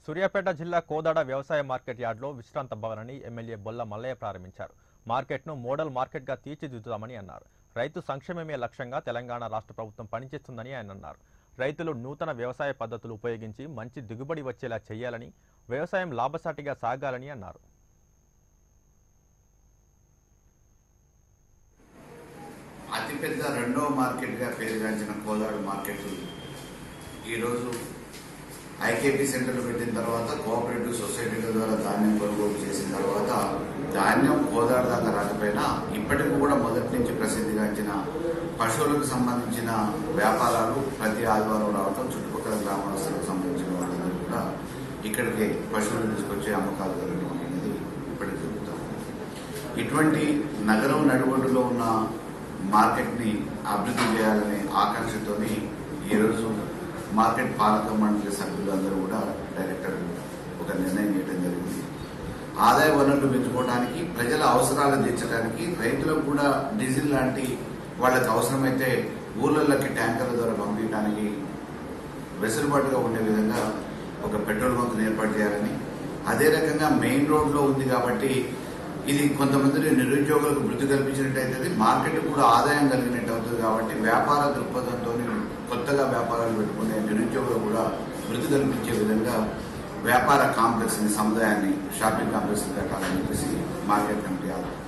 సూర్యాపేట జిల్లా కోదాడ వ్యవసాయ మార్కెట్ యార్డ్లో విశ్రాంత భవనాన్ని ఎమ్మెల్యే బొల్ల మల్లయ్య ప్రారంభించారు మార్కెట్ను మోడల్ మార్కెట్గా తీర్చిదిద్దుతామని అన్నారు రైతు సంక్షేమమే లక్ష్యంగా తెలంగాణ రాష్ట్ర ప్రభుత్వం పనిచేస్తుందని ఆయన అన్నారు రైతులు నూతన వ్యవసాయ పద్ధతులు ఉపయోగించి మంచి దిగుబడి వచ్చేలా చేయాలని వ్యవసాయం లాభసాటిగా సాగాలని అన్నారు అతిపెద్ద రెండవ మార్కెట్గా పేరుగాంచిన కోదాడు మార్కెట్ ఈరోజు ఐకేపీ సెంటర్లు పెట్టిన తర్వాత కోఆపరేటివ్ సొసైటీల ద్వారా ధాన్యం కొనుగోలు చేసిన తర్వాత ధాన్యం కోదాడు దాకా రాకపోయినా ఇప్పటికి కూడా మొదటి నుంచి ప్రసిద్ధిగాంచిన పశువులకు సంబంధించిన వ్యాపారాలు ప్రతి ఆదివారం రావటం చుట్టుపక్కల గ్రామస్తులకు సంబంధించిన వాళ్ళందరూ కూడా ఇక్కడికి పశువులు తీసుకొచ్చే అమ్మకాలు జరగడం అనేది ఇప్పటికి జరుగుతాం ఇటువంటి నగరం నడుబొడ్డులో ఉన్న మార్కెట్ని అభివృద్ధి చేయాలనే ఆకాంక్షతోని ఈరోజు మార్కెట్ పాలక మండలి సభ్యులందరూ కూడా డైరెక్టర్ ఒక నిర్ణయం చేయడం జరిగింది ఆదాయ వనరులు పెంచుకోవడానికి ప్రజల అవసరాలను తీర్చడానికి రైతులకు కూడా డీజిల్ లాంటి వాళ్ళకి అవసరమైతే ఊర్లలోకి ట్యాంకర్ల ద్వారా పంపించడానికి వెసులుబాటుగా ఉండే విధంగా ఒక పెట్రోల్ బంక్ ఏర్పాటు చేయాలని అదే రకంగా మెయిన్ రోడ్ లో ఉంది కాబట్టి ఇది కొంతమంది నిరుద్యోగులకు వృద్ధి కల్పించినట్టయితే మార్కెట్ కూడా ఆదాయం కలిగినట్టు అవుతుంది కాబట్టి వ్యాపార దృక్పథంతో కొత్తగా వ్యాపారాలు పెట్టుకునే నిరుద్యోగులు కూడా వృద్ధి కల్పించే విధంగా వ్యాపార కాంప్లెక్స్ ని సముదాయాన్ని షాపింగ్ కాంప్లెక్స్ కట్టాలని చెప్పేసి మార్కెట్ కమిటీ